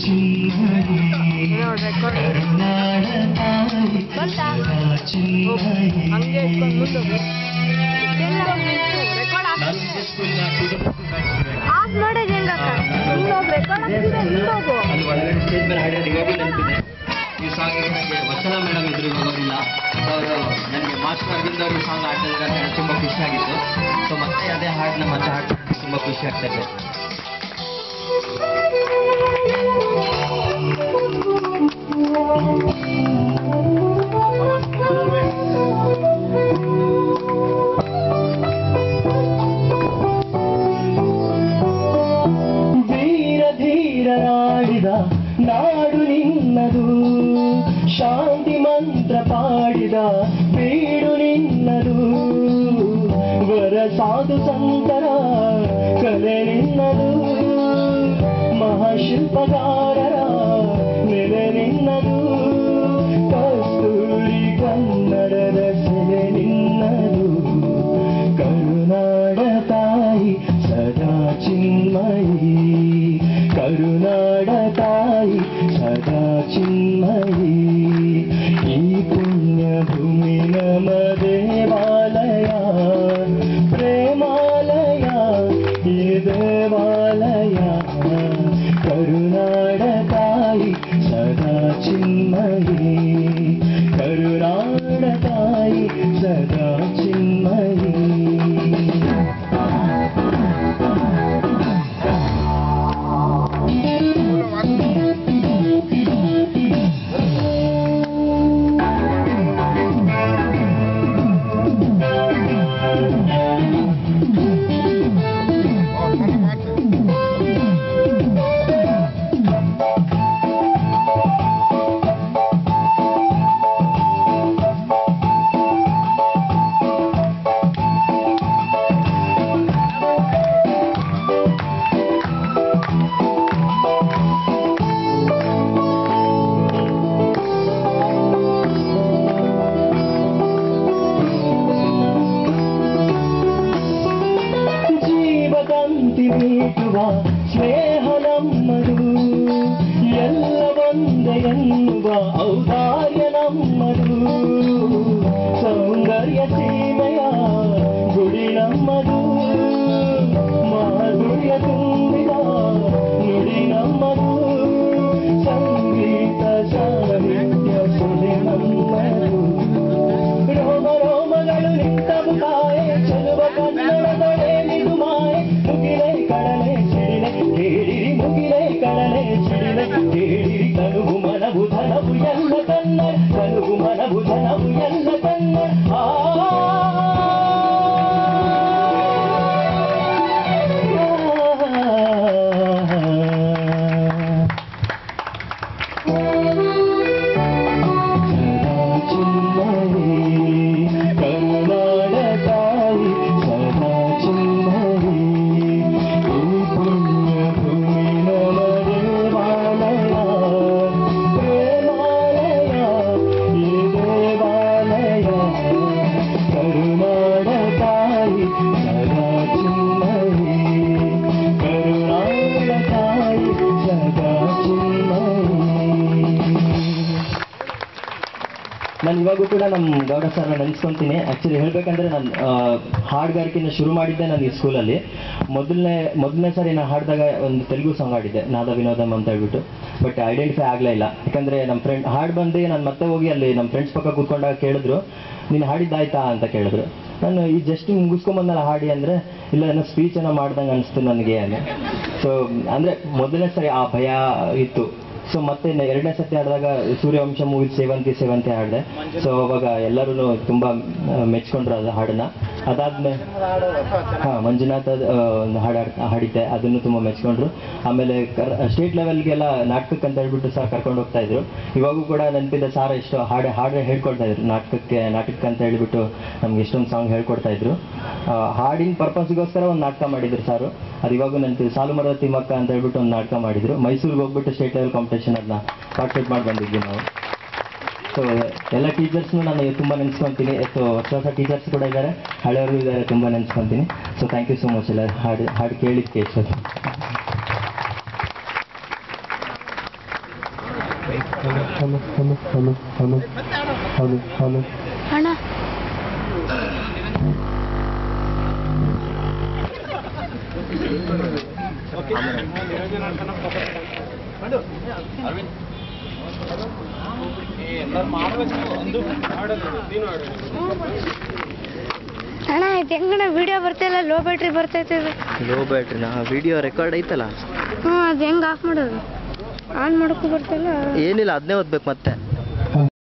ಚಿನ್ಮಯಿ ಕರುನಾಡ ತಾಯಿ ಬಂತಾ? ಸದಾ ಚಿನ್ಮಯಿ ಹಂಗೆ ಇಟ್ಕೊಂಡು ಮುಂದೆ ಹೋಗು. ಎಲ್ಲ ರೆಕಾರ್ಡ್ ನಾನು ಇದೇ ಸ್ಕೂಲ್ನ ಟೀಚರ್ ಕಾಣಿಸ್ತಿದೆ ಆಫ್ ಮಾಡೋದು ಹೆಂಗಕ್ಕ ಹಿಂಗ್ ಹೋಗ್ ರೆಕಾರ್ಡ್ ಆಗ್ತಿದೆ ಹಿಂಗ್ ಹೋಗು ಅಲ್ಲಿ ಒಳಗಡೆ ಸ್ಟೇಜ್ ಮೇಲೆ ಹಾಡಿರೋದು ಇವಾಗಲೂ ನೆನಪಿದೆ ಈ ಸಾಂಗಿಗೆ ನನಗೆ ವಚನ ಮೇಡಮ್ ಇದ್ರು ಇವಾಗೋದಿಲ್ಲ ಸೊ ಅವರು ನನಗೆ ಮಾಸ್ಟರ್ ಅರವಿಂದ್ ಅವರು ಸಾಂಗ್ ಹಾಡ್ತಿದ್ದಾರೆ ಅಂತ ಹೇಳಿ ತುಂಬ ಖುಷಿ ಆಗಿತ್ತು ಸೊ ಮತ್ತೆ ಅದೇ ಹಾಡನ್ನ ಮತ್ತೆ ಹಾಡ್ತಿದ್ದು ತುಂಬ ಖುಷಿ ಆಗ್ತಾ ಇದೆ ಧೀರ ಧೀರರಾಡಿದ ನಾಡು ನಿನ್ನದು ಶಾಂತಿ ಮಂತ್ರ ಪಾಡಿದ ಬೀಡು ನಿನ್ನದು ವರ ಸಾಧು ಸಂತರ ಕಲೆ ನಿನ್ನದು ಮಹಾಶಿಲ್ಪಗಾರರ ನೆಲೆ ನಿನ್ನದು ಕಸ್ತೂರಿ ಕನ್ನಡದ ಸೆಲೆ ನಿನ್ನದು ಕರುನಾಡ ತಾಯಿ ಸದಾ ಚಿನ್ಮಯಿ ಕರುನಾಡ ತಾಯಿ ಸದಾ ಚಿನ್ಮಯಿ ಈ ಪುಣ್ಯ ಭೂಮಿ ನಮ ದೇವಾಲಯ ಪ್ರೇಮಾಲಯ ಈ ದೇವಾಲಯ ಕರುನಾಡ ತಾಯಿ ಸದಾ ಚಿನ್ಮಯಿ ಕರುನಾಡ ತಾಯಿ ಸದಾ ಚಿನ್ಮಯಿ ಜೀವದಂತಿ ಮೀಟುವ ಸ್ನೇಹ ನಮ್ಮದು ಎಲ್ಲ ಒಂದೇ ಎನ್ನುವ ಔದಾರ್ಯ ನಮ್ಮದು ಸೌಂದರ್ಯ ಸೀಮೆಯ ಗುಡಿ ನಮ್ಮದು ಮಾಧುರ್ಯ ತುಂಬಿದ ನುಡಿ ನಮ್ಮದು ಸಂಗೀತ ಸಾಹಿತ್ಯ ಸುಳಿ ನಮ್ಮದು ರೋಮ ರೋಮಗಳು ನಿಂತವು ತಾಯೆ ಚೆಲುವ ಕನ್ನಡದೊಡೆ ನಿದು ಮಾಯೆ ಮುಗಿಲೆ ಕಡಲೆ ಸಿಡಿಲೆ ಕೇಳಿರಿ ಮುಗಿಲೆ ಕಡಲೆ ಸಿಡಿಲೆ ಕೇಳಿರಿ ಕನುವು ಮನವು ಧನವು ಎಲ್ಲ ಕನ್ನಡ ಕನುವು ಮನವು ಧನವು ಎಲ್ಲ ಕನ್ನಡ ಆ ಸದಾ ಚಿನ್ಮಯಿ ಕರುನಾಡ ತಾಯಿ ಸದಾ ಚಿನ್ಮಯಿ ಈ ಪುಣ್ಯ ಭೂಮಿ ನಮ ದೇವಾಲಯ ಪ್ರೇಮಾಲಯ ಈ ದೇವಾಲಯ ಕರುನಾಡ ತಾಯಿ ಸದಾ ಚಿನ್ಮಯಿ ಕರುನಾಡ ತಾಯಿ ಸದಾ ಚಿನ್ಮಯಿ ನಾನು ಇವಾಗೂ ಕೂಡ ನಮ್ಮ ಗೌಡ ಸರ್ನ ನೆನೆಸ್ಕೊಂತೀನಿ ಆ್ಯಕ್ಚುಲಿ ಹೇಳ್ಬೇಕಂದ್ರೆ ನಾನು ಹಾಡುಗಾರಿಕೆನ ಶುರು ಮಾಡಿದ್ದೆ ನಾನು ಈ ಸ್ಕೂಲಲ್ಲಿ ಮೊದಲನೇ ಮೊದಲನೇ ಸಾರಿ ನಾನು ಹಾಡಿದಾಗ ಒಂದು ತೆಲುಗು ಸಾಂಗ್ ಹಾಡಿದ್ದೆ ನಾದ ವಿನೋದಮ್ ಅಂತ ಹೇಳ್ಬಿಟ್ಟು ಬಟ್ ಐಡೆಂಟಿಫೈ ಆಗಲೇ ಇಲ್ಲ ಯಾಕಂದರೆ ನಮ್ಮ ಫ್ರೆಂಡ್ ಹಾಡು ಬಂದು ನಾನು ಮತ್ತೆ ಹೋಗಿ ಅಲ್ಲಿ ನಮ್ಮ ಫ್ರೆಂಡ್ಸ್ ಪಕ್ಕ ಕೂತ್ಕೊಂಡಾಗ ಕೇಳಿದ್ರು ನೀನು ಹಾಡಿದ್ದಾಯ್ತಾ ಅಂತ ಕೇಳಿದ್ರು ನಾನು ಈ ಜಸ್ಟ್ ಮುಗಿಸ್ಕೊಂಬಂದಲ್ಲ ಹಾಡಿ ಅಂದರೆ ಇಲ್ಲ ಏನೋ ಸ್ಪೀಚ್ ಏನೋ ಮಾಡ್ದಂಗೆ ಅನಿಸ್ತು ನನಗೆ ಸೊ ಅಂದರೆ ಮೊದಲನೇ ಸರಿ ಆ ಭಯ ಇತ್ತು ಸೊ ಮತ್ತೆ ನ- ಎರಡನೇ ಸತಿ ಹಾಡಿದಾಗ ಸೂರ್ಯವಂಶ ಮೂವಿ ಸೇವಂತಿ ಸೇವಂತಿ ಹಾಡಿದೆ ಸೊ ಅವಾಗ ಎಲ್ಲರೂ ತುಂಬಾ ಆ, ಮೆಚ್ಕೊಂಡ್ರು ಅದು ಹಾಡನ್ನ ಅದಾದ್ಮೇಲೆ ಹಾ ಮಂಜುನಾಥ್ ಅದ್, ಆ, ಒಂದು ಹಾಡು ಹಾಡ್- ಹಾಡಿದ್ದೆ ಅದನ್ನು ತುಂಬಾ ಮೆಚ್ಕೊಂಡ್ರು ಆಮೇಲೆ ಸ್ಟೇಟ್ ಲೆವೆಲ್ಗೆಲ್ಲ ನಾಟಕಕ್ಕೆ ಅಂತ ಹೇಳ್ಬಿಟ್ಟು ಸರ್ ಕರ್ಕೊಂಡು ಹೋಗ್ತಾ ಇದ್ರು ಇವಾಗೂ ಕೂಡ ನೆನಪಿದೆ ಸಾರ್ ಎಷ್ಟು ಹಾಡು ಹಾಡು ಹೇಳ್ಕೊಡ್ತಾ ಇದ್ರು ನಾಟಕಕ್ಕೆ ನಾಟಕಕ್ಕೆ ಅಂತ ಹೇಳ್ಬಿಟ್ಟು ನಮ್ಗೆ ಎಷ್ಟೊಂದು ಸಾಂಗ್ ಹೇಳ್ಕೊಡ್ತಾ ಇದ್ರು ಆ, ಹಾಡಿನ ಪರ್ಪಸ್ಗೋಸ್ಕರ ಒಂದು ನಾಟಕ ಮಾಡಿದ್ರು ಸಾರು ಅದು ಇವಾಗೂ ನೆನಪಿದೆ ಸಾಲು ಮರದ ತಿಮ್ಮಕ್ಕ ಅಂತ ಹೇಳ್ಬಿಟ್ಟು ಒಂದು ನಾಟಕ ಮಾಡಿದ್ರು ಮೈಸೂರಿಗೆ ಹೋಗ್ಬಿಟ್ಟು ಸ್ಟೇಟ್ ಲೆವೆಲ್ ಕಾಂಪಿಟೇಷನ್ ಅದನ್ನ ಪಾರ್ಟಿಸಿಪೇಟ್ ಮಾಡಿ ಬಂದಿದ್ವಿ ನಾವು ಸೊ ಎಲ್ಲ ಟೀಚರ್ಸ್ನು ನಾನು ತುಂಬ ನೆನೆಸ್ಕೊಂತೀನಿ ಸೊ ಹೊಸ ಹೊಸ ಟೀಚರ್ಸ್ ಕೂಡ ಇದ್ದಾರೆ ಹಳೆಯವರು ಇದ್ದಾರೆ ತುಂಬ ನೆನೆಸ್ಕೊಂತೀನಿ so thank you so much ಎಲ್ಲ ಹಾಡು ಹಾಡು ಕೇಳಿದ್ದಕ್ಕೆ ಇಷ್ಟೊತ್ತು ಅಣ್ಣ ಅಣ್ಣ ಇದು ಹೆಂಗಣ್ಣ ವಿಡಿಯೋ ಬರ್ತಿಲ್ಲ ಲೋ ಬ್ಯಾಟ್ರಿ ಬರ್ತೈತೆ ಇದು ಲೋ ಬ್ಯಾಟ್ರಿನ ವಿಡಿಯೋ ರೆಕಾರ್ಡ್ ಐತಲ್ಲ ಹ್ಞೂ ಅದು ಹೆಂಗೆ ಆಫ್ ಮಾಡೋದು ಆನ್ ಮಾಡೋಕ್ಕೂ ಬರ್ತಿಲ್ಲ ಏನಿಲ್ಲ ಅದನ್ನೇ ಓದ್ಬೇಕು ಮತ್ತೆ